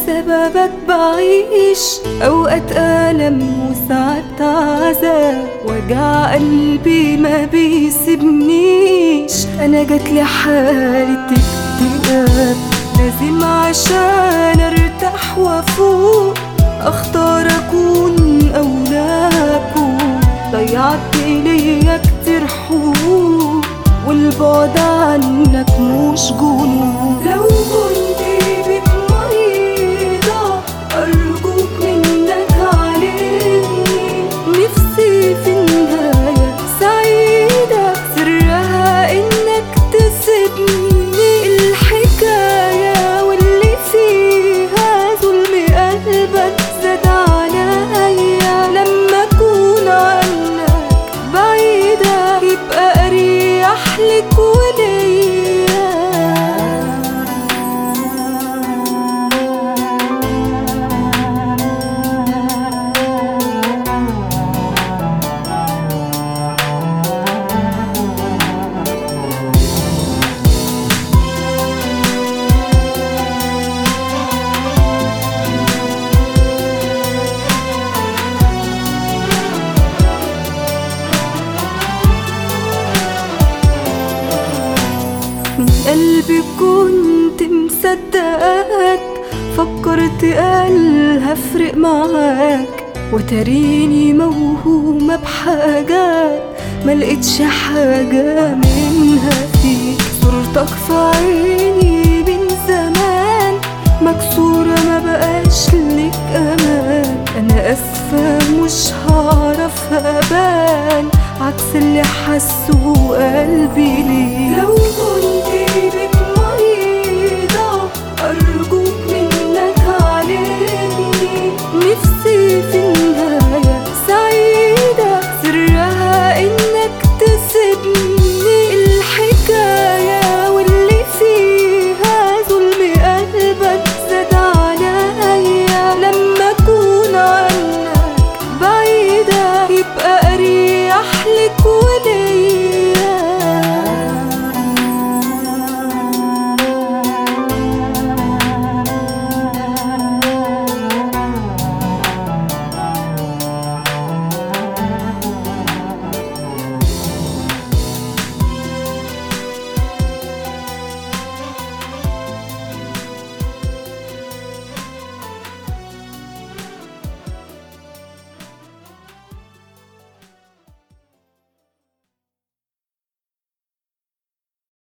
بسببك بعيش أوقات ألم وساعات عذاب وجع قلبي ما بيسيبنيش أنا جاتلي حالة اكتئاب لازم عشان ارتاح وافوق اختار اكون او لا اكون ضيعت ليا كتير حقوق والبعد عنك مش جنون لو كنت بيك مريضة أرجوك منك علمني نفسي في النهاية سعيدة سرها إنك تسيبني الحكاية واللي فيها ظلم قلبك زاد عليا لما أكون عنك بعيدة يبقى أريح لك وليا من قلبي كنت مصدقك فكرت قال هفرق معاك وتريني موهومة بحاجات ملقتش حاجة منها فيك صورتك في عيني من زمان مكسورة ما بقاش لك أمان أنا أسفة مش هعرف أبان عكس اللي حسه قلبي ليه لو كنت